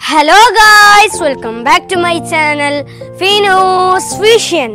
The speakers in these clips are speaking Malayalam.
hello guys welcome back to my channel Vinos vision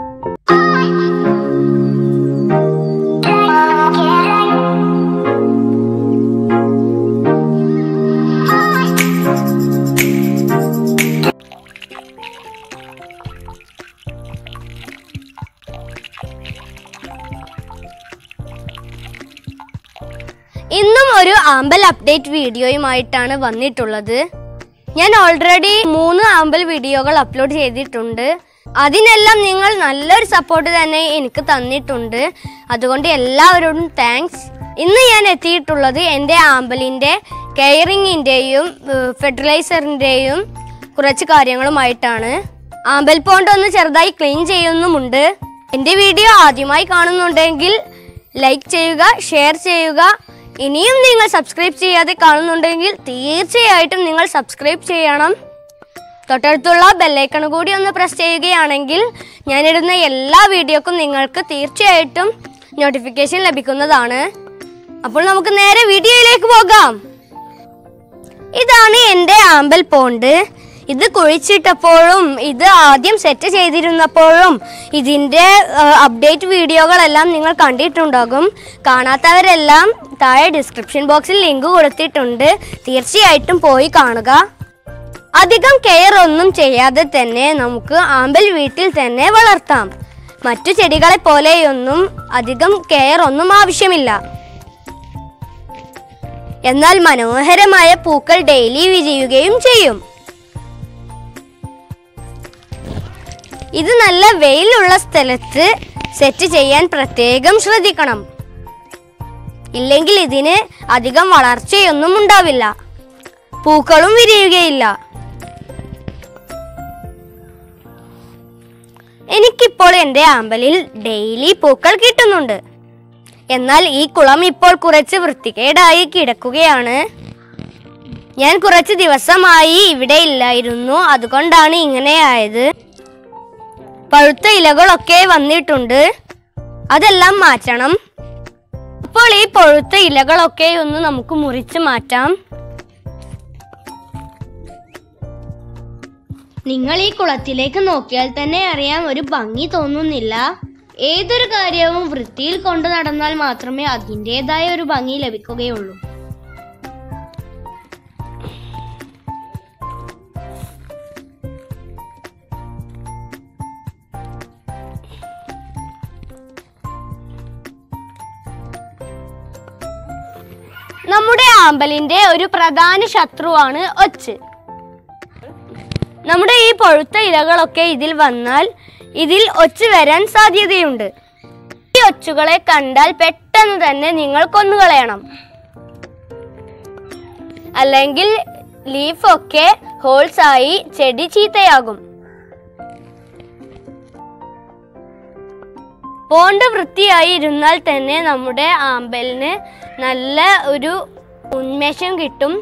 ഇന്നും ഒരു ആമ്പൽ അപ്ഡേറ്റ് വീഡിയോയുമായിട്ടാണ് വന്നിട്ടുള്ളത് ഞാൻ ഓൾറെഡി മൂന്ന് ആമ്പൽ വീഡിയോകൾ അപ്ലോഡ് ചെയ്തിട്ടുണ്ട് അതിനെല്ലാം നിങ്ങൾ നല്ലൊരു സപ്പോർട്ട് തന്നെ എനിക്ക് തന്നിട്ടുണ്ട് അതുകൊണ്ട് എല്ലാവരോടും താങ്ക്സ് ഇന്ന് ഞാൻ എത്തിയിട്ടുള്ളത് എൻ്റെ ആമ്പലിൻ്റെ കെയറിങ്ങിൻ്റെയും ഫെർട്ടിലൈസറിൻ്റെയും കുറച്ച് കാര്യങ്ങളുമായിട്ടാണ് ആമ്പൽ പോണ്ട് ഒന്ന് ചെറുതായി ക്ലീൻ ചെയ്യുന്നുമുണ്ട് എൻ്റെ വീഡിയോ ആദ്യമായി കാണുന്നുണ്ടെങ്കിൽ ലൈക്ക് ചെയ്യുക ഷെയർ ചെയ്യുക ഇനിയും നിങ്ങൾ സബ്സ്ക്രൈബ് ചെയ്യാതെ കാണുന്നുണ്ടെങ്കിൽ തീർച്ചയായിട്ടും നിങ്ങൾ സബ്സ്ക്രൈബ് ചെയ്യണം തൊട്ടടുത്തുള്ള ബെല്ലൈക്കൺ കൂടി ഒന്ന് പ്രസ് ചെയ്യുകയാണെങ്കിൽ ഞാനിടുന്ന എല്ലാ വീഡിയോക്കും നിങ്ങൾക്ക് തീർച്ചയായിട്ടും നോട്ടിഫിക്കേഷൻ ലഭിക്കുന്നതാണ് അപ്പോൾ നമുക്ക് നേരെ വീഡിയോയിലേക്ക് പോകാം ഇതാണ് എൻ്റെ ആമ്പൽ പോണ്ട് ഇത് കുഴിച്ചിട്ടപ്പോഴും ഇത് ആദ്യം സെറ്റ് ചെയ്തിരുന്നപ്പോഴും ഇതിൻ്റെ അപ്ഡേറ്റ് വീഡിയോകളെല്ലാം നിങ്ങൾ കണ്ടിട്ടുണ്ടാകും കാണാത്തവരെല്ലാം താഴെ ഡിസ്ക്രിപ്ഷൻ ബോക്സിൽ ലിങ്ക് കൊടുത്തിട്ടുണ്ട് തീർച്ചയായിട്ടും പോയി കാണുക അധികം കെയർ ഒന്നും ചെയ്യാതെ തന്നെ നമുക്ക് ആമ്പൽ വീട്ടിൽ തന്നെ വളർത്താം മറ്റു ചെടികളെ പോലെയൊന്നും അധികം കെയർ ഒന്നും ആവശ്യമില്ല എന്നാൽ മനോഹരമായ പൂക്കൾ ഡെയിലി വിരിയുകയും ചെയ്യും ഇത് നല്ല വെയിലുള്ള സ്ഥലത്ത് സെറ്റ് ചെയ്യാൻ പ്രത്യേകം ശ്രദ്ധിക്കണം ഇല്ലെങ്കിൽ ഇതിന് അധികം വളർച്ചയൊന്നും ഉണ്ടാവില്ല പൂക്കളും വിരിയുകയില്ല എനിക്കിപ്പോൾ എൻ്റെ ആമ്പലിൽ ഡെയിലി പൂക്കൾ കിട്ടുന്നുണ്ട് എന്നാൽ ഈ കുളം ഇപ്പോൾ കുറച്ച് വൃത്തികേടായി കിടക്കുകയാണ് ഞാൻ കുറച്ച് ദിവസമായി ഇവിടെ ഇല്ലായിരുന്നു അതുകൊണ്ടാണ് ഇങ്ങനെ ആയത് പഴുത്ത ഇലകളൊക്കെ വന്നിട്ടുണ്ട് അതെല്ലാം മാറ്റണം അപ്പോൾ ഈ പഴുത്ത ഇലകളൊക്കെ ഒന്ന് നമുക്ക് മുറിച്ച് മാറ്റാം നിങ്ങൾ ഈ കുളത്തിലേക്ക് നോക്കിയാൽ തന്നെ അറിയാം ഒരു ഭംഗി തോന്നുന്നില്ല ഏതൊരു കാര്യവും വൃത്തിയിൽ കൊണ്ടു നടന്നാൽ മാത്രമേ അതിൻ്റെതായ ഒരു ഭംഗി ലഭിക്കുകയുള്ളൂ നമ്മുടെ ആമ്പലിന്റെ ഒരു പ്രധാന ശത്രുവാണ് ഒച്ച് നമ്മുടെ ഈ പഴുത്ത ഇലകളൊക്കെ ഇതിൽ വന്നാൽ ഇതിൽ ഒച്ച് വരാൻ സാധ്യതയുണ്ട് ഈ ഒച്ചുകളെ കണ്ടാൽ പെട്ടെന്ന് തന്നെ നിങ്ങൾ കൊന്നുകളയണം അല്ലെങ്കിൽ ലീഫൊക്കെ ഹോൾസ് ആയി ചെടി ചീത്തയാകും പോണ്ട് വൃത്തിയായി ഇരുന്നാൽ തന്നെ നമ്മുടെ ആമ്പലിന് നല്ല ഒരു ഉന്മേഷം കിട്ടും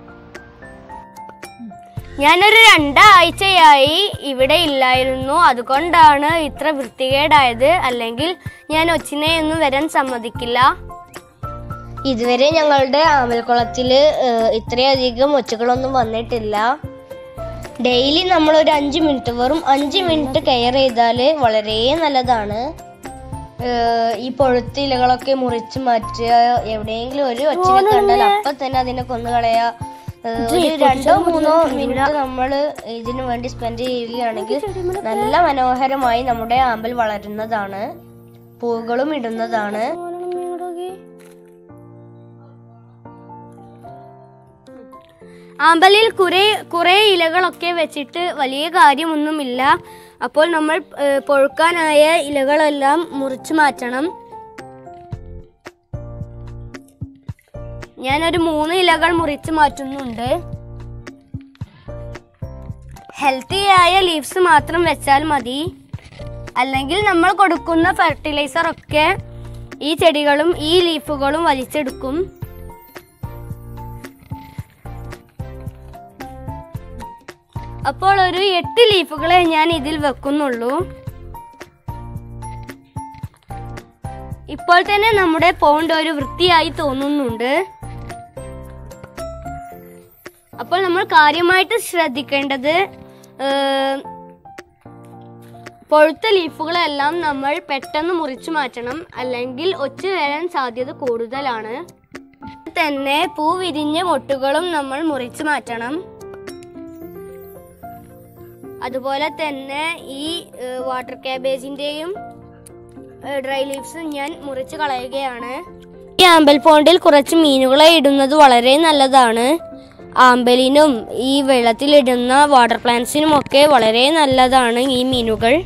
ഞാനൊരു രണ്ടാഴ്ചയായി ഇവിടെ ഇല്ലായിരുന്നു അതുകൊണ്ടാണ് ഇത്ര വൃത്തികേടായത് അല്ലെങ്കിൽ ഞാൻ ഒച്ചിനെ ഒന്നും വരാൻ സമ്മതിക്കില്ല ഇതുവരെ ഞങ്ങളുടെ ആമ്പൽക്കുളത്തില് ഏഹ്, ഇത്രയധികം ഒച്ചകളൊന്നും വന്നിട്ടില്ല ഡെയിലി നമ്മൾ ഒരു അഞ്ച് മിനിറ്റ് വെറും അഞ്ച് മിനിറ്റ് കെയർ ചെയ്താൽ വളരെ നല്ലതാണ് ഏഹ്, ഈ പൊഴുത്ത ഇലകളൊക്കെ മുറിച്ച് മാറ്റുക എവിടെയെങ്കിലും ഒരു ഒച്ചിനെ കണ്ടാൽ അപ്പൊ തന്നെ അതിനെ കൊന്നുകളയാ ഏഹ്, ഒരു രണ്ടോ മൂന്നോ മിനിറ്റ് നമ്മൾ ഇതിനു വേണ്ടി സ്പെൻഡ് ചെയ്യുകയാണെങ്കിൽ നല്ല മനോഹരമായി നമ്മുടെ ആമ്പൽ വളരുന്നതാണ് പൂക്കളും ഇടുന്നതാണ് ആമ്പലിൽ കുറെ കുറെ ഇലകളൊക്കെ വെച്ചിട്ട് വലിയ കാര്യമൊന്നുമില്ല അപ്പോൾ നമ്മൾ ഏഹ്, പൊഴുക്കാനായ ഇലകളെല്ലാം മുറിച്ചു മാറ്റണം ഞാനൊരു മൂന്ന് ഇലകൾ മുറിച്ച് മാറ്റുന്നുണ്ട് ഹെൽത്തി ആയ ലീവ്സ് മാത്രം വെച്ചാൽ മതി അല്ലെങ്കിൽ നമ്മൾ കൊടുക്കുന്ന ഫെർട്ടിലൈസർ ഒക്കെ ഈ ചെടികളും ഈ ലീഫുകളും വലിച്ചെടുക്കും അപ്പോൾ ഒരു എട്ട് ലീഫുകളെ ഞാൻ ഇതിൽ വെക്കുന്നുള്ളൂ ഇപ്പോൾ തന്നെ നമ്മുടെ പോണ്ട് ഒരു വൃത്തിയായി തോന്നുന്നുണ്ട് അപ്പോൾ നമ്മൾ കാര്യമായിട്ട് ശ്രദ്ധിക്കേണ്ടത് ഏഹ്, പഴുത്ത ലീഫുകളെല്ലാം നമ്മൾ പെട്ടെന്ന് മുറിച്ചു മാറ്റണം അല്ലെങ്കിൽ ഒച്ച വരാൻ സാധ്യത കൂടുതലാണ് തന്നെ പൂ വിരിഞ്ഞ മൊട്ടുകളും നമ്മൾ മുറിച്ചു മാറ്റണം അതുപോലെ തന്നെ ഈ ഏഹ്, വാട്ടർ ക്യാബേജിന്റെയും ഏഹ്, ഡ്രൈ ലീവ്സ് ഞാൻ മുറിച്ച് കളയുകയാണ് ഈ ആമ്പൽ പോണ്ടിൽ കുറച്ച് മീനുകളെ ഇടുന്നത് വളരെ നല്ലതാണ് ആമ്പലിനും ഈ വെള്ളത്തിലിടുന്ന വാട്ടർ പ്ലാന്റ്സിനും ഒക്കെ വളരെ നല്ലതാണ് ഈ മീനുകൾ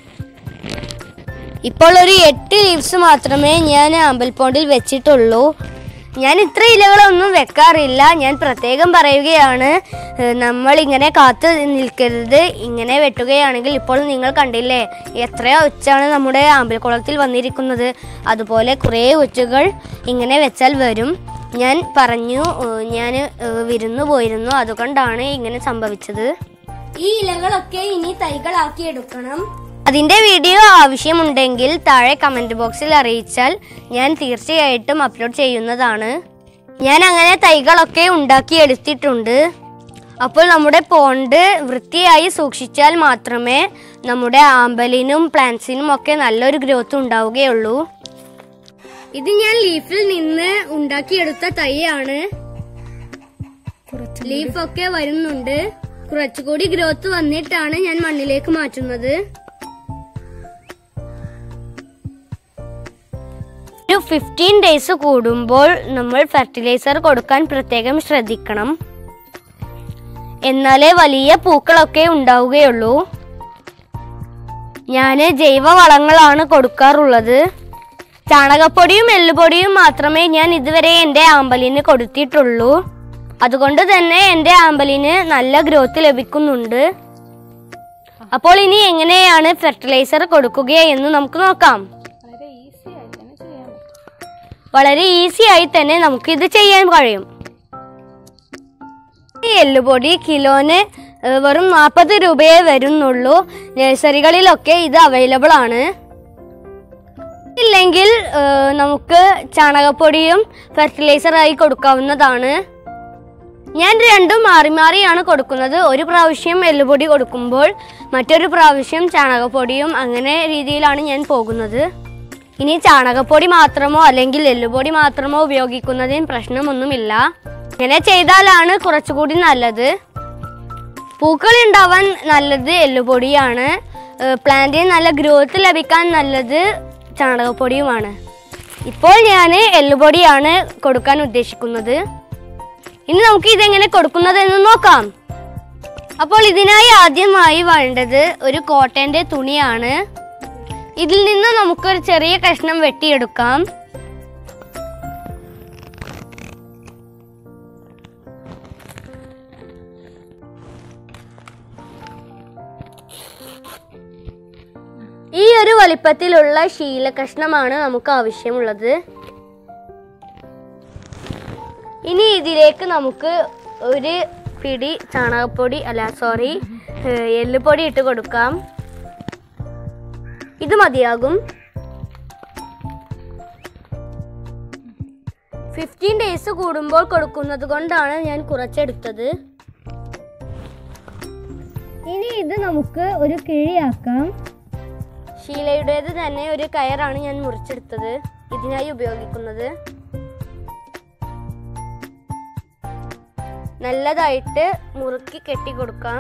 ഇപ്പോൾ ഒരു എട്ട് ലീവ്സ് മാത്രമേ ഞാൻ ആമ്പൽ പോണ്ടിൽ വെച്ചിട്ടുള്ളൂ ഞാൻ ഇത്ര ഇലകളൊന്നും വെക്കാറില്ല ഞാൻ പ്രത്യേകം പറയുകയാണ് ഏഹ് നമ്മൾ ഇങ്ങനെ കാത്തു നിൽക്കരുത് ഇങ്ങനെ വെട്ടുകയാണെങ്കിൽ ഇപ്പോൾ നിങ്ങൾ കണ്ടില്ലേ എത്ര ഒച്ചാണ് നമ്മുടെ ആമ്പൽക്കുളത്തിൽ വന്നിരിക്കുന്നത് അതുപോലെ കുറേ ഒച്ചുകൾ ഇങ്ങനെ വെച്ചാൽ വരും ഞാൻ പറഞ്ഞു ഏഹ് ഞാൻ ഏഹ് വിരുന്നു പോയിരുന്നു അതുകൊണ്ടാണ് ഇങ്ങനെ സംഭവിച്ചത് ഈ ഇലകളൊക്കെ ഇനി തൈകളാക്കി എടുക്കണം അതിന്റെ വീഡിയോ ആവശ്യമുണ്ടെങ്കിൽ താഴെ കമന്റ് ബോക്സിൽ അറിയിച്ചാൽ ഞാൻ തീർച്ചയായിട്ടും അപ്ലോഡ് ചെയ്യുന്നതാണ് ഞാൻ അങ്ങനെ തൈകളൊക്കെ ഉണ്ടാക്കിയെടുത്തിട്ടുണ്ട് അപ്പോൾ നമ്മുടെ പോണ്ട് വൃത്തിയായി സൂക്ഷിച്ചാൽ മാത്രമേ നമ്മുടെ ആമ്പലിനും പ്ലാന്റ്സിനും ഒക്കെ നല്ലൊരു ഗ്രോത്ത് ഉണ്ടാവുകയുള്ളൂ ഇത് ഞാൻ ലീഫിൽ നിന്ന് ഉണ്ടാക്കിയെടുത്ത തൈയാണ് ലീഫൊക്കെ വരുന്നുണ്ട് കുറച്ചുകൂടി ഗ്രോത്ത് വന്നിട്ടാണ് ഞാൻ മണ്ണിലേക്ക് മാറ്റുന്നത് ഒരു ഫിഫ്റ്റീൻ ഡേയ്സ് കൂടുമ്പോൾ നമ്മൾ ഫെർട്ടിലൈസർ കൊടുക്കാൻ പ്രത്യേകം ശ്രദ്ധിക്കണം എന്നാലേ വലിയ പൂക്കളൊക്കെ ഉണ്ടാവുകയുള്ളൂ ഞാൻ ജൈവ വളങ്ങളാണ് കൊടുക്കാറുള്ളത് ചാണകപ്പൊടിയും എല്ലുപൊടിയും മാത്രമേ ഞാൻ ഇതുവരെ എൻ്റെ ആമ്പലിന് കൊടുത്തിട്ടുള്ളൂ അതുകൊണ്ട് തന്നെ എൻ്റെ ആമ്പലിന് നല്ല ഗ്രോത്ത് ലഭിക്കുന്നുണ്ട് അപ്പോൾ ഇനി എങ്ങനെയാണ് ഫെർട്ടിലൈസർ കൊടുക്കുക എന്ന് നമുക്ക് നോക്കാം വളരെ ഈസി ആയി തന്നെ നമുക്ക് ഇത് ചെയ്യാൻ കഴിയും ഈ എല്ലുപൊടി കിലോന് ഏഹ്, വെറും നാൽപ്പത് രൂപയെ വരുന്നുള്ളൂ നഴ്സറികളിലൊക്കെ ഇത് അവൈലബിൾ ആണ് ഇല്ലെങ്കിൽ ഏഹ്, നമുക്ക് ചാണകപ്പൊടിയും ഫെർട്ടിലൈസറായി കൊടുക്കാവുന്നതാണ് ഞാൻ രണ്ടും മാറി മാറിയാണ് കൊടുക്കുന്നത് ഒരു പ്രാവശ്യം എല്ലുപൊടി കൊടുക്കുമ്പോൾ മറ്റൊരു പ്രാവശ്യം ചാണകപ്പൊടിയും അങ്ങനെ രീതിയിലാണ് ഞാൻ പോകുന്നത് ഇനി ചാണകപ്പൊടി മാത്രമോ അല്ലെങ്കിൽ എല്ലുപൊടി മാത്രമോ ഉപയോഗിക്കുന്നതിന് പ്രശ്നമൊന്നുമില്ല ഇങ്ങനെ ചെയ്താലാണ് കുറച്ചുകൂടി നല്ലത് പൂക്കൾ ഉണ്ടാവാൻ നല്ലത് എല്ലുപൊടിയാണ് ഏഹ് പ്ലാന്റിന് നല്ല ഗ്രോത്ത് ലഭിക്കാൻ നല്ലത് ചാണകപ്പൊടിയുമാണ് ഇപ്പോൾ ഞാൻ എല്ലുപൊടിയാണ് കൊടുക്കാൻ ഉദ്ദേശിക്കുന്നത് ഇനി നമുക്ക് ഇതെങ്ങനെ കൊടുക്കുന്നത് എന്ന് നോക്കാം അപ്പോൾ ഇതിനായി ആദ്യമായി വേണ്ടത് ഒരു കോട്ടന്റെ തുണിയാണ് ഇതിൽ നിന്ന് നമുക്കൊരു ചെറിയ കഷ്ണം വെട്ടിയെടുക്കാം ഈ ഒരു വലിപ്പത്തിലുള്ള ശീല കഷ്ണമാണ് നമുക്ക് ആവശ്യമുള്ളത് ഇനി ഇതിലേക്ക് നമുക്ക് ഒരു പിടി ചാണകപ്പൊടി അല്ല സോറി എല്ലുപൊടി ഇട്ട് കൊടുക്കാം ഇത് മതിയാകും ഫിഫ്റ്റീൻ ഡേയ്സ് കൂടുമ്പോൾ കൊടുക്കുന്നത് കൊണ്ടാണ് ഞാൻ കുറച്ചെടുത്തത് ഇനി ഇത് നമുക്ക് ഒരു കിഴിയാക്കാം ഷീലയുടേത് തന്നെ ഒരു കയറാണ് ഞാൻ മുറിച്ചെടുത്തത് ഇതിനായി ഉപയോഗിക്കുന്നത് നല്ലതായിട്ട് മുറുക്കി കെട്ടി കൊടുക്കാം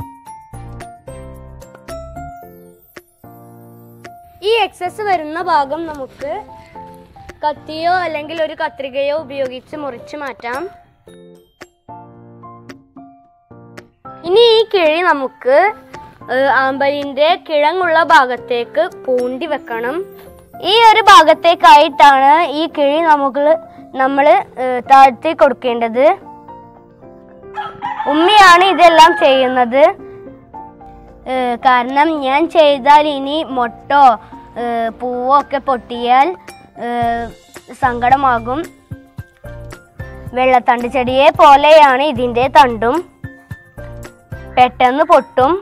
ഈ എക്സസ് വരുന്ന ഭാഗം നമുക്ക് കത്തിയോ അല്ലെങ്കിൽ ഒരു കത്രികയോ ഉപയോഗിച്ച് മുറിച്ച് മാറ്റാം ഇനി ഈ കിഴി നമുക്ക് ഏഹ്, ആമ്പലിന്റെ കിഴങ്ങുള്ള ഭാഗത്തേക്ക് പൂണ്ടി വെക്കണം ഈ ഒരു ഭാഗത്തേക്കായിട്ടാണ് ഈ കിഴി നമുക്ക് നമ്മൾ താഴ്ത്തി കൊടുക്കേണ്ടത് ഉമ്മയാണ് ഇതെല്ലാം ചെയ്യുന്നത് ഏഹ് കാരണം ഞാൻ ചെയ്താൽ ഇനി മൊട്ടോ ഏഹ് പൂവോ ഒക്കെ പൊട്ടിയാൽ ഏഹ് സങ്കടമാകും വെള്ളത്തണ്ട് ചെടിയെ പോലെയാണ് ഇതിൻ്റെ തണ്ടും പെട്ടെന്ന് പൊട്ടും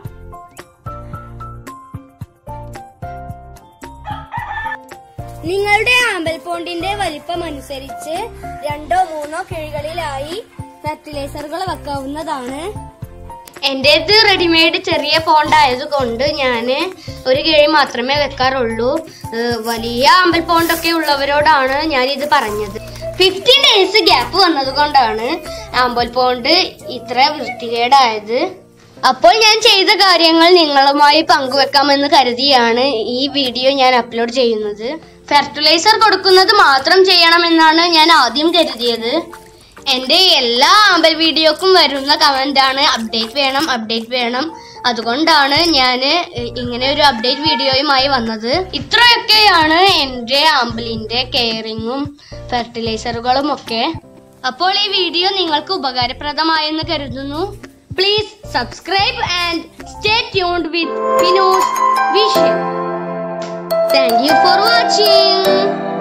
നിങ്ങളുടെ ആമ്പൽ പോണ്ടിന്റെ വലിപ്പം അനുസരിച്ച് രണ്ടോ മൂന്നോ കിഴികളിലായി ഫെർട്ടിലൈസറുകൾ വെക്കാവുന്നതാണ് എൻ്റേത് റെഡിമെയ്ഡ് ചെറിയ പോണ്ട് ആയതുകൊണ്ട് ഞാൻ ഒരു കിഴി മാത്രമേ വെക്കാറുള്ളൂ ഏഹ് വലിയ അമ്പൽ പോണ്ടൊക്കെ ഉള്ളവരോടാണ് ഞാൻ ഇത് പറഞ്ഞത് ഫിഫ്റ്റീൻ ഡേയ്സ് ഗ്യാപ്പ് വന്നത് കൊണ്ടാണ് അമ്പൽ പോണ്ട് ഇത്ര വൃത്തികേടായത് അപ്പോൾ ഞാൻ ചെയ്ത കാര്യങ്ങൾ നിങ്ങളുമായി പങ്കുവെക്കാമെന്ന് കരുതിയാണ് ഈ വീഡിയോ ഞാൻ അപ്ലോഡ് ചെയ്യുന്നത് ഫെർട്ടിലൈസർ കൊടുക്കുന്നത് മാത്രം ചെയ്യണമെന്നാണ് ഞാൻ ആദ്യം കരുതിയത് എന്റെ എല്ലാ ആമ്പൽ വീഡിയോക്കും വരുന്ന കമന്റ് ആണ് അപ്ഡേറ്റ് വേണം അപ്ഡേറ്റ് വേണം അതുകൊണ്ടാണ് ഞാൻ ഇങ്ങനെ ഒരു അപ്ഡേറ്റ് വീഡിയോയുമായി വന്നത് ഇത്രയൊക്കെയാണ് എൻ്റെ ആമ്പലിന്റെ കെയറിങ്ങും ഫെർട്ടിലൈസറുകളും ഒക്കെ അപ്പോൾ ഈ വീഡിയോ നിങ്ങൾക്ക് ഉപകാരപ്രദമായെന്ന് കരുതുന്നു please subscribe and stay tuned with Vinos vision thank you for watching